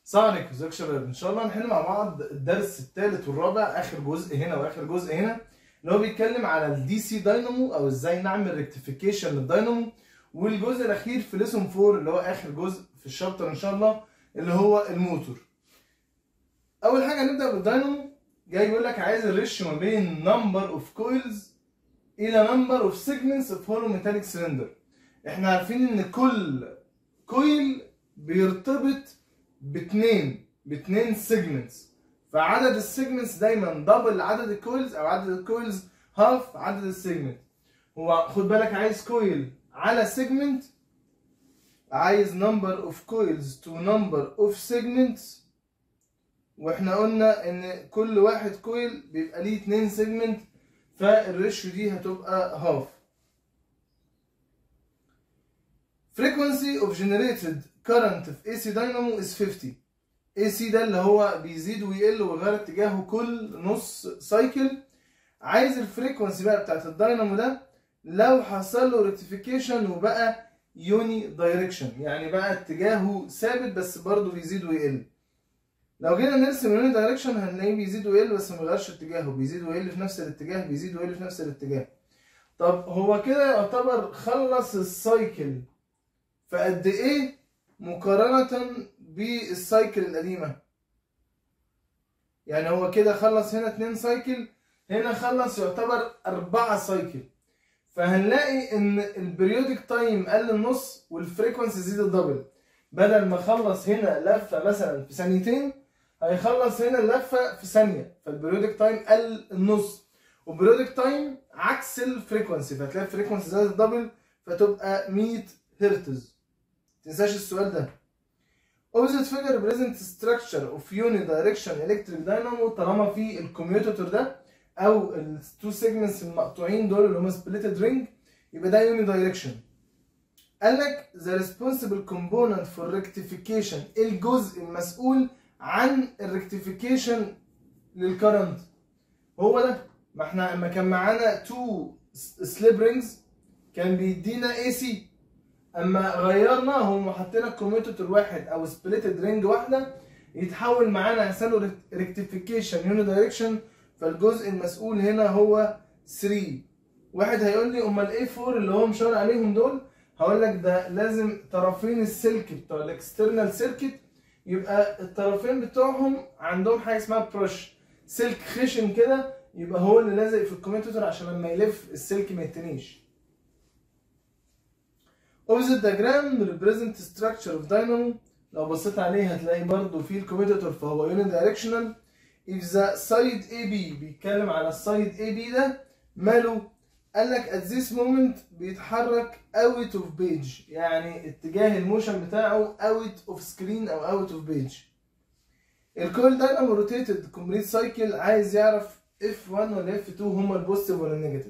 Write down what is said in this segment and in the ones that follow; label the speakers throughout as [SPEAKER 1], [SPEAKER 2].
[SPEAKER 1] السلام عليكم ازيك يا شباب ان شاء الله هنحل مع بعض الدرس الثالث والرابع اخر جزء هنا واخر جزء هنا اللي هو بيتكلم على الدي سي داينامو او ازاي نعمل ريكتيفيكيشن للداينامو والجزء الاخير في ليسون 4 اللي هو اخر جزء في الشابتر ان شاء الله اللي هو الموتور اول حاجه هنبدا بالداينامو جاي يقول لك عايز الريشيو ما بين نمبر اوف كويلز الى نمبر اوف سيجمنتس اوف هولو ميتاليك سلندر احنا عارفين ان كل كويل بيرتبط باتنين باتنين سيجمنتس فعدد السيجمنتس دايما دبل عدد الكويلز او عدد الكويلز هاف عدد السيجمنت هو خد بالك عايز كويل على سيجمنت عايز number of coils to number of segments واحنا قلنا ان كل واحد كويل بيبقى ليه اتنين سيجمنت فالريشيو دي هتبقى هاف frequency of generated current of AC dynamo is 50 AC ده اللي هو بيزيد ويقل ويغير اتجاهه كل نص سايكل عايز الفريكونسي بقى بتاعت الداينامو ده لو حصل له ريكتيفيكيشن وبقى يوني دايركشن يعني بقى اتجاهه ثابت بس برضه بيزيد ويقل لو جينا نرسم يوني دايركشن هنلاقيه بيزيد ويقل بس ما بيغيرش اتجاهه بيزيد ويقل في نفس الاتجاه بيزيد ويقل في نفس الاتجاه طب هو كده يعتبر خلص السايكل في قد ايه مقارنة بالسايكل القديمة يعني هو كده خلص هنا اتنين سايكل هنا خلص يعتبر أربعة سايكل فهنلاقي ان البريودك تايم قل النص والفريكونسي زيد الدبل بدل ما خلص هنا لفة مثلا في ثانيتين هيخلص هنا اللفة في ثانية فالبريودك تايم قل النص وبريودك تايم عكس الفريكونسي فتلاقي الفريكونسي زادت الدبل فتبقى 100 هرتز تنساش السؤال ده opposite figure represent structure of unidirection electric dynamo طالما في الكوميوتاتور ده او التو سيجمنتس المقطوعين دول اللي هم سبليتد رينج يبقى ده unidirection قال لك the responsible component for rectification الجزء المسؤول عن الريكتيفيكيشن للكرنت هو ده ما احنا لما كان معانا تو سليب رينجز كان بيدينا اي سي اما غيرناهم وحطينا كوميوتاتور واحد او سبليتد رينج واحده يتحول معانا يحصل له ريكتيفيكيشن يوني دايركشن فالجزء المسؤول هنا هو 3 واحد هيقول لي امال ايه 4 اللي هو مشاور عليهم دول هقول لك ده لازم طرفين السلك بتوع الاكسترنال سيركت يبقى الطرفين بتوعهم عندهم حاجه اسمها برش سلك خشن كده يبقى هو اللي لازق في الكوميوتاتور عشان لما يلف السلك ما يتنيش opposite diagram represent structure of dynamo لو بصيت عليه هتلاقي برضو في الكوميتاتور فهو unidirectional if the side AB بيتكلم على السايد AB ده ماله قال لك at this moment بيتحرك out of page يعني اتجاه الموشن بتاعه out of screen او out of page الكويل داينامو روتيتد كومبليت سايكل عايز يعرف F1 ولا F2 هما البوزيتيف ولا النيجاتيف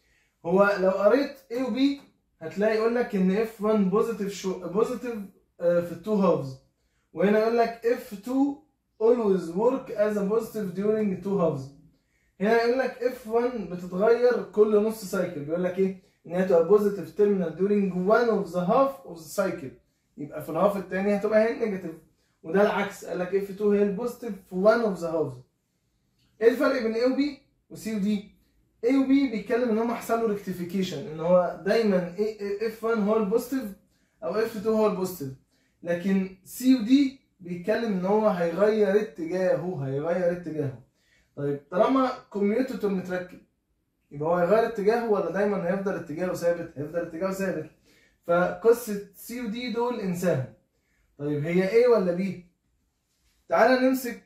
[SPEAKER 1] هو لو قريت A و B هتلاقي يقول لك ان F1 بوزيتيف شو بوزيتيف في التو هافز وهنا يقول لك F2 always work as a positive during two halves هنا يقول لك F1 بتتغير كل نص سايكل بيقول لك ايه ان هي تبقى بوزيتيف تيرمينال during one of the half of the cycle يبقى في الهاف الثاني هتبقى هي النيجاتيف وده العكس قال لك F2 هي البوزيتيف في one of the halves ايه الفرق بين A و B و C و D A و B بيتكلم ان هم حصل له ريكتيفيكيشن ان هو دايما F1 هو البوزيتيف او F2 هو البوزيتيف لكن C و D بيتكلم ان هو هيغير اتجاهه هيغير اتجاهه طيب طالما كوميوتاتور متركب يبقى هو هيغير اتجاهه ولا دايما هيفضل اتجاهه ثابت هيفضل اتجاهه ثابت فقصه سي ودي دول انساها طيب هي ايه ولا بي تعالى نمسك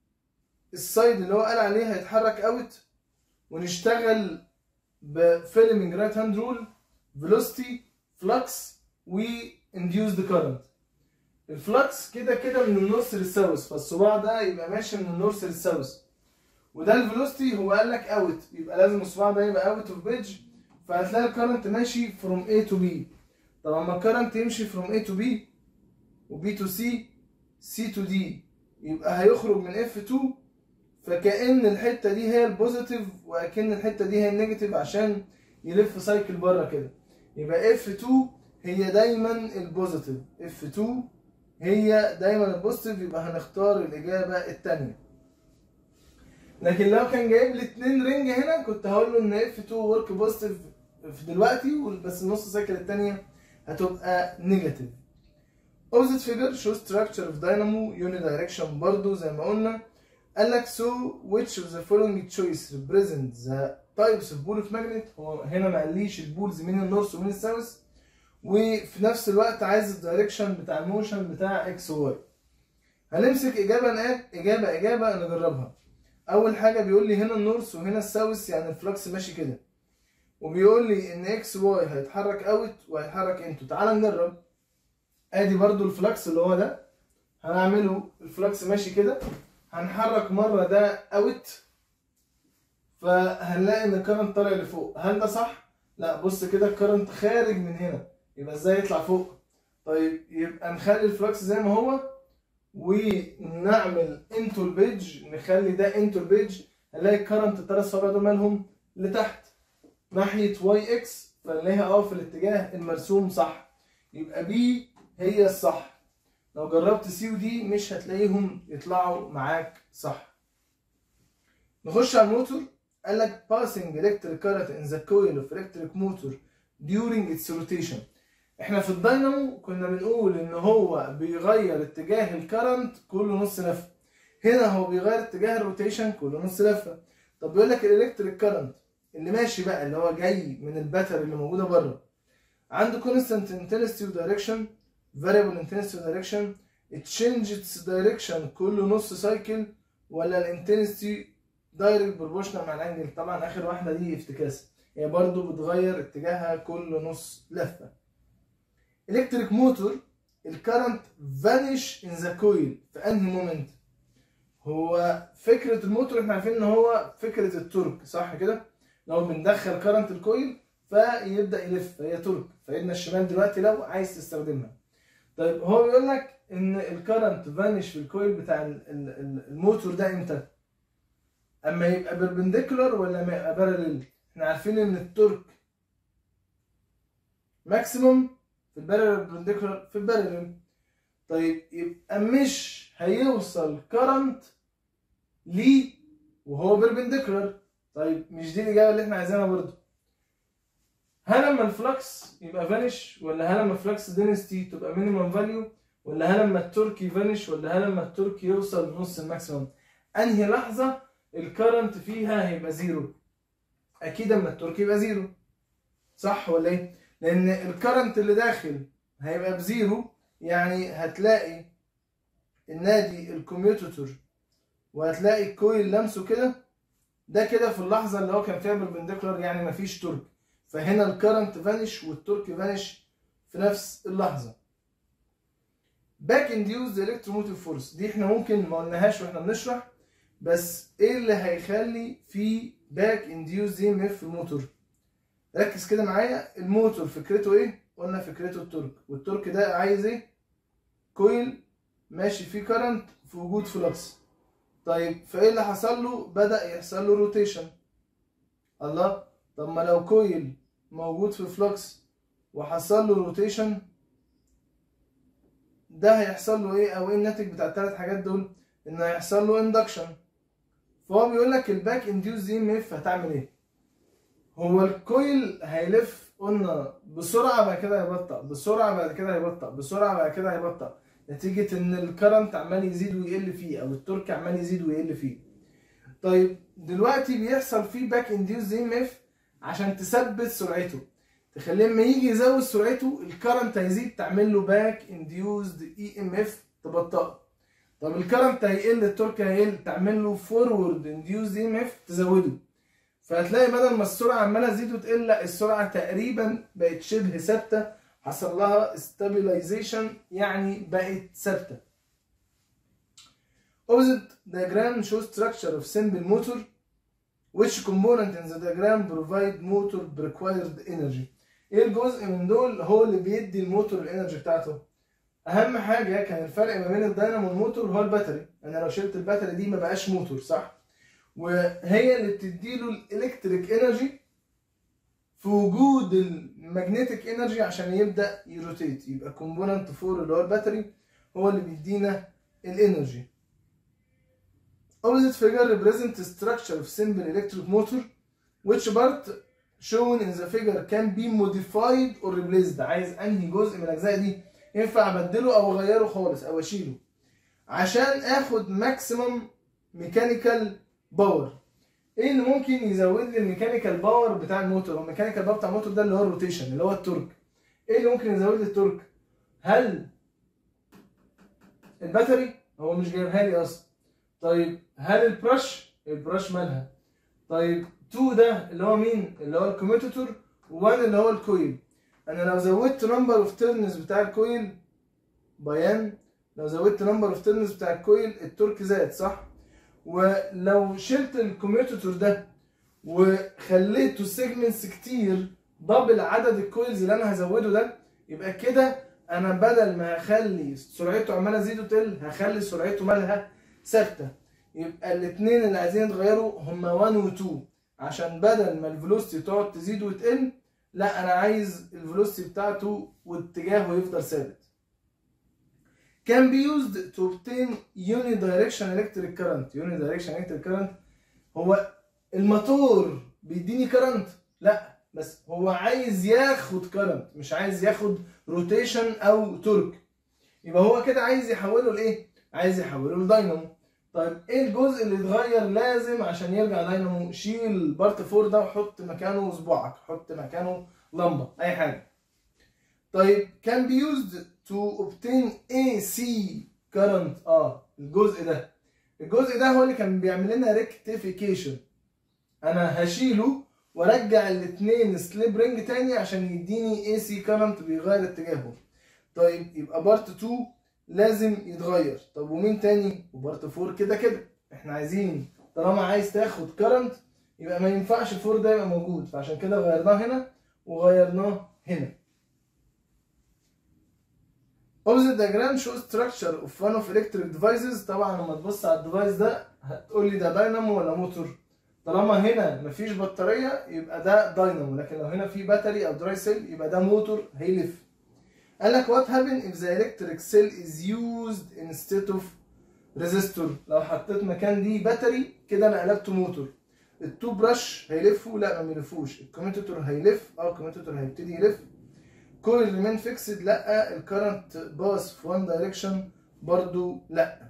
[SPEAKER 1] السايد اللي هو قال عليه هيتحرك اوت ونشتغل بفيلمنج رايت هاند رول فيلوسيتي فلكس وانديوزد كارنت الفلكس كده كده من النورث للساوث فالصباع ده يبقى ماشي من النورث للساوث وده الفيلوسيتي هو قال لك اوت يبقى لازم الصباع ده يبقى اوت اوف بيدج فهتلاقي الكرنت ماشي فروم A تو B طب اما الكرنت يمشي فروم A تو B و B تو C C تو D يبقى هيخرج من F2 فكأن الحتة دي هي البوزيتيف وكأن الحتة دي هي النيجاتيف عشان يلف سايكل بره كده يبقى F2 هي دايما البوزيتيف F2 هي دايما البوزيتيف يبقى هنختار الاجابه الثانيه لكن لو كان جايب لي اتنين رينج هنا كنت هقول له ان اف 2 ورك بوزيتيف في دلوقتي بس النص سايكل الثانيه هتبقى نيجاتيف opposite figure show structure of dynamo unidirection برضو زي ما قلنا قال لك so which of the following choice represent the types of ball of magnet هو هنا ما قاليش البولز مين النورث ومين الساوث وفي نفس الوقت عايز الدايركشن بتاع الموشن بتاع اكس وواي هنمسك اجابه نقاط اجابه اجابه نجربها اول حاجه بيقول لي هنا النورث وهنا الساوث يعني الفلكس ماشي كده وبيقول لي ان اكس واي هيتحرك اوت وهيتحرك انتو تعال نجرب ادي برضو الفلكس اللي هو ده هنعمله الفلكس ماشي كده هنحرك مره ده اوت فهنلاقي ان الكرنت طالع لفوق هل ده صح لا بص كده الكرنت خارج من هنا يبقى ازاي يطلع فوق طيب يبقى نخلي الفلكس زي ما هو ونعمل انتو البيج نخلي ده انتو البيج هنلاقي الكرنت الثلاث صوابع دول مالهم لتحت ناحيه واي اكس فنلاقيها اه في الاتجاه المرسوم صح يبقى بي هي الصح لو جربت سي ودي مش هتلاقيهم يطلعوا معاك صح نخش على الموتور قال لك passing electric current in the coil of electric motor during its rotation احنا في الداينامو كنا بنقول ان هو بيغير اتجاه الكرنت كل نص لفه هنا هو بيغير اتجاه الروتيشن كل نص لفه طب بيقول لك الالكتريك كرنت اللي ماشي بقى اللي هو جاي من الباتري اللي موجوده بره عنده constant intensity و direction variable intensity و direction it changes its direction كل نص سايكل ولا الانتنسيتي دايركت بروبوشنال مع الانجل طبعا اخر واحده دي افتكاسه هي برضو بتغير اتجاهها كل نص لفه الكتريك موتور الكرنت فانيش ان ذا كويل في انهي مومنت هو فكره الموتور احنا عارفين ان هو فكره التورك صح كده لو بندخل كرنت الكويل فيبدا يلف فهي تورك فايدنا الشمال دلوقتي لو عايز تستخدمها طيب هو بيقول لك ان الكرنت فانيش في الكويل بتاع الموتور ده امتى اما يبقى بيربنديكولار ولا ما يبقى بارلل احنا عارفين ان التورك ماكسيموم في البارلل بيربنديكولار في البارلل طيب يبقى مش هيوصل كرنت ليه وهو بيربنديكولار طيب مش دي الاجابه اللي احنا عايزينها برضو هل لما الفلكس يبقى فانيش ولا هل لما الفلكس دينستي تبقى مينيمم فاليو ولا هل لما التورك يفانيش ولا هل لما التورك يوصل لنص الماكسيمم انهي لحظه الكرنت فيها هيبقى زيرو اكيد اما التورك يبقى زيرو صح ولا ايه لان الكرنت اللي داخل هيبقى بزيرو يعني هتلاقي النادي الكوميوتاتور وهتلاقي الكويل لمسه كده ده كده في اللحظه اللي هو كان فيها بالبنديكولار يعني مفيش تورك فهنا الكرنت فانش والتورك فانش في نفس اللحظه باك انديوز الكتروموتيف فورس دي احنا ممكن ما قلناهاش واحنا بنشرح بس ايه اللي هيخلي في باك انديوز دي ام اف في الموتور ركز كده معايا الموتور فكرته ايه قلنا فكرته التورك والتورك ده عايز ايه كويل ماشي فيه كرنت في وجود فلكس طيب فايه اللي حصل له بدا يحصل له روتيشن الله طب ما لو كويل موجود في فلكس وحصل له روتيشن ده هيحصل له ايه او ايه الناتج بتاع الثلاث حاجات دول ان هيحصل له اندكشن فهو بيقول لك الباك انديوز دي ام اف هتعمل ايه هو الكويل هيلف قلنا بسرعه بعد كده هيبطأ بسرعه بعد كده هيبطأ بسرعه بعد كده هيبطأ نتيجه ان الكرنت عمال يزيد ويقل فيه او التورك عمال يزيد ويقل فيه طيب دلوقتي بيحصل فيه باك انديوز دي ام اف عشان تثبت سرعته تخليه لما يجي يزود سرعته الكرنت هيزيد تعمل له باك انديوزد اي ام اف تبطئه طب الكرنت هيقل التورك هيقل تعمل له فورورد انديوز اي ام اف تزوده فهتلاقي بدل ما السرعه عماله تزيد وتقل لا السرعه تقريبا بقت شبه ثابته حصل لها stabilization يعني بقت ثابته Opposite diagram shows structure of simple motor which component in the diagram provide motor required energy ايه الجزء من دول هو اللي بيدي الموتور الانرجي بتاعته اهم حاجه كان الفرق ما بين الداينامو والموتور هو الباتري انا لو شلت الباتري دي ما بقاش موتور صح وهي اللي بتديله الالكتريك انرجي في وجود المagnetic انرجي عشان يبدا يروتيت يبقى كومبوننت 4 اللي هو الباتري هو اللي بيدينا الانرجي opposite figure represent structure of simple electric motor which part shown in the figure can be modified or replaced عايز انهي جزء من الاجزاء دي ينفع ابدله او اغيره خالص او اشيله عشان اخد ماكسيمم ميكانيكال باور ايه اللي ممكن يزود لي الميكانيكال باور بتاع الموتور هو الميكانيكال باور بتاع الموتور ده اللي هو الروتيشن اللي هو التورك ايه اللي ممكن يزود لي التورك هل الباتري هو مش جايبها لي اصلا طيب هل البرش البرش مالها طيب 2 ده اللي هو مين اللي هو الكوميتاتور 1 اللي هو الكويل انا لو زودت نمبر اوف تيرنز بتاع الكويل بيان لو زودت نمبر اوف تيرنز بتاع الكويل التورك زاد صح ولو شلت الكوميوتاتور ده وخليته سيجمنتس كتير دبل عدد الكويلز اللي انا هزوده ده يبقى كده انا بدل ما هخلي سرعته عماله تزيد وتقل هخلي سرعته مالها ثابته يبقى الاثنين اللي عايزين يتغيروا هما 1 و 2 عشان بدل ما الفيلوسيتي تقعد تزيد وتقل لا انا عايز الفيلوسيتي بتاعته واتجاهه يفضل ثابت can be used to obtain unidirection electric current unidirection electric current هو الموتور بيديني current لا بس هو عايز ياخد current مش عايز ياخد روتيشن او تورك يبقى هو كده عايز يحوله لايه عايز يحوله لداينامو طيب ايه الجزء اللي اتغير لازم عشان يرجع داينامو شيل بارت 4 ده وحط مكانه صباعك حط مكانه لمبه اي حاجه طيب can be used to obtain AC current اه الجزء ده الجزء ده هو اللي كان بيعمل لنا ريكتيفيكيشن انا هشيله وارجع الاثنين سليب رينج تاني عشان يديني اي سي كارنت بيغير اتجاهه طيب يبقى بارت 2 لازم يتغير طب ومين تاني وبارت 4 كده كده احنا عايزين طالما عايز تاخد كارنت يبقى ما ينفعش الفور ده يبقى موجود فعشان كده غيرناه هنا وغيرناه هنا opposite diagram shows structure of one of electric devices طبعا لما تبص على الديفايس ده هتقول لي ده داينامو ولا موتور طالما هنا مفيش بطاريه يبقى ده داينامو لكن لو هنا في باتري او دراي سيل يبقى ده موتور هيلف قال لك what happen if the electric cell is used instead of resistor لو حطيت مكان دي باتري كده انا قلبته موتور التو برش هيلفوا لا ما بيلفوش الكوميتاتور هيلف اه الكوميتاتور هيبتدي يلف كويل ريمين فيكسد لا الكرنت باس في وان دايركشن برضو لا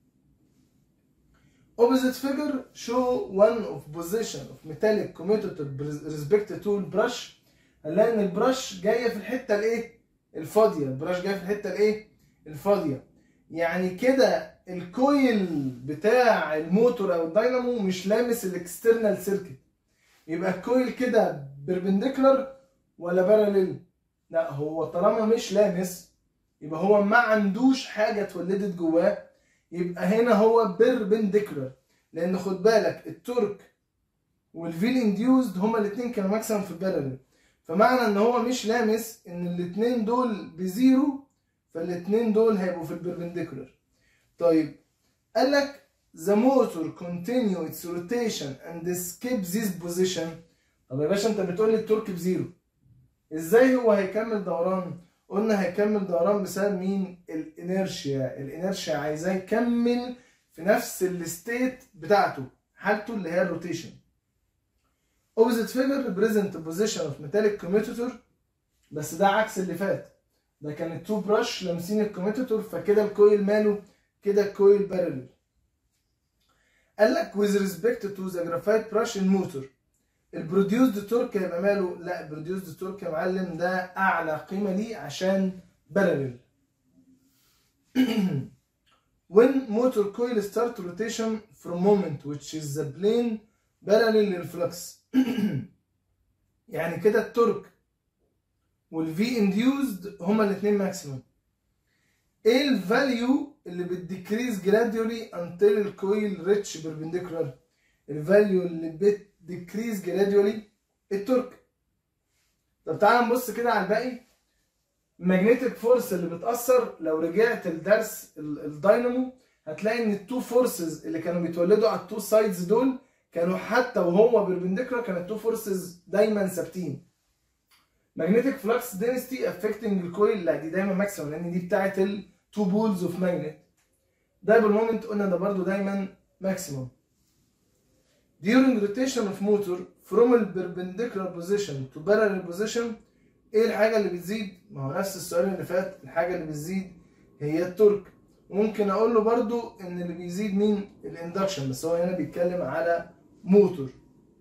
[SPEAKER 1] opposite figure show one of position of metallic commutator with respect to البرش هنلاقي ان البرش جايه في الحته الايه الفاضيه البرش جايه في الحته الايه الفاضيه يعني كده الكويل بتاع الموتور او الداينامو مش لامس الاكسترنال سيركت يبقى الكويل كده بيربنديكولار ولا باراليل لا هو طالما مش لامس يبقى هو ما عندوش حاجه اتولدت جواه يبقى هنا هو بيربنديكولار لان خد بالك التورك والفيل انديوزد هما الاثنين كانوا ماكسيمم في الباراليل فمعنى ان هو مش لامس ان الاثنين دول بزيرو فالاثنين دول هيبقوا في البربنديكولار طيب قال لك the motor continue its rotation and skip this position طب يا باشا انت بتقول لي التورك بزيرو ازاي هو هيكمل دوران قلنا هيكمل دوران بسبب مين الانيرشيا الانيرشيا عايزاه يكمل في نفس الستيت بتاعته حالته اللي هي الروتيشن opposite figure represent the position of metallic commutator بس ده عكس اللي فات ده كان التو برش لامسين الكوميتاتور فكده الكويل ماله كده الكويل بارلل قال لك with respect to the graphite brush in motor البروديوسد تورك هيبقى ماله لا البروديوسد تورك يا معلم ده اعلى قيمه ليه عشان بارلل when motor coil start rotation from moment which is the plane parallel للفلكس يعني كده التورك والفي انديوزد هما الاثنين ماكسيمم ايه الفاليو اللي بتديكريز جراديولي until الكويل ريتش بيربنديكولار الفاليو اللي بتديكريز جراديولي التورك طب تعال نبص كده على الباقي الماجنتيك فورس اللي بتأثر لو رجعت لدرس الداينامو هتلاقي ان التو فورسز اللي كانوا بيتولدوا على التو سايدز دول كانوا حتى وهو بيربنديكولار كانت التو فورسز دايما ثابتين magnetic flux density affecting الكويل لا دي دايما ماكسيمم لان دي بتاعه two poles of magnet dipole moment قلنا ده برضو دايما maximum during rotation of motor from a perpendicular position to parallel position ايه الحاجة اللي بتزيد؟ ما هو نفس السؤال اللي فات الحاجة اللي بتزيد هي التورك ممكن اقول له برضو ان اللي بيزيد مين؟ الاندكشن بس هو هنا بيتكلم على موتور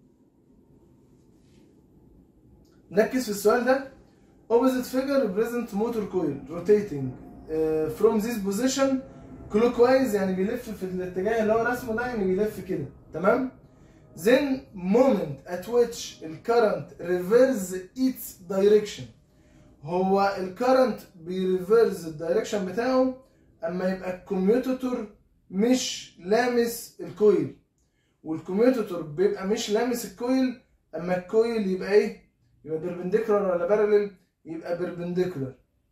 [SPEAKER 1] نركز في السؤال ده opposite figure represent motor coil rotating uh, from this position clockwise يعني بيلف في الاتجاه اللي هو رسمه ده يعني بيلف كده تمام then moment at which the current reverse its direction هو الكرنت بيريفرز الدايركشن بتاعه اما يبقى الكوميوتاتور مش لامس الكويل والكوميوتاتور بيبقى مش لامس الكويل اما الكويل يبقى ايه يبقى بيربنديكولار ولا بارلل يبقى بيربنديكولار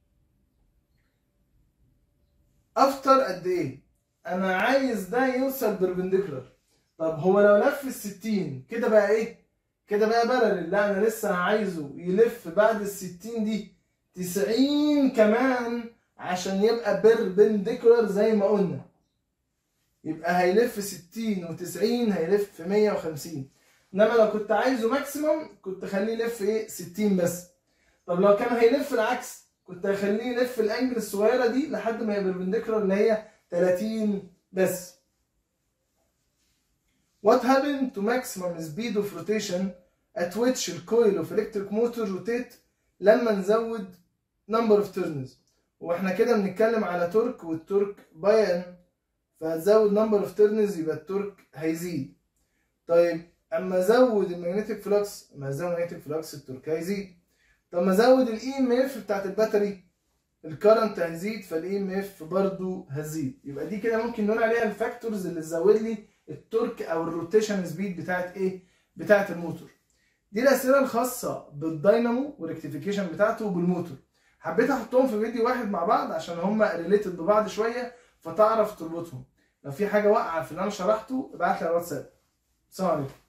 [SPEAKER 1] افتر قد ايه انا عايز ده يوصل بيربنديكولار طب هو لو لف ال 60 كده بقى ايه كده بقى بارلل لا انا لسه عايزه يلف بعد ال 60 دي 90 كمان عشان يبقى بيربنديكولار زي ما قلنا يبقى هيلف 60 و90 هيلف 150 انما لو كنت عايزه ماكسيموم كنت اخليه يلف ايه 60 بس طب لو كان هيلف العكس كنت هخليه يلف الانجل الصغيره دي لحد ما يبقى بيربنديكولار اللي هي 30 بس What happened to maximum speed of rotation at which the coil of electric motor rotate لما نزود number of turns واحنا كده بنتكلم على تورك والتورك باين فهتزود number of turns يبقى التورك هيزيد طيب اما ازود المagnetic فلوكس اما ازود المagnetic فلوكس التورك هيزيد طب ما ازود الاي ام اف بتاعت الباتري الكرنت هيزيد فالاي ام اف برضه هتزيد يبقى دي كده ممكن نقول عليها الفاكتورز اللي تزود لي التورك او الروتيشن سبيد بتاعت ايه بتاعت الموتور دي الاسئله الخاصه بالداينامو والريكتيفيكيشن بتاعته وبالموتور حبيت احطهم في فيديو واحد مع بعض عشان هما ريليتد ببعض شويه فتعرف تربطهم لو في حاجه واقعه في اللي انا شرحته ابعت لي على الواتساب السلام عليكم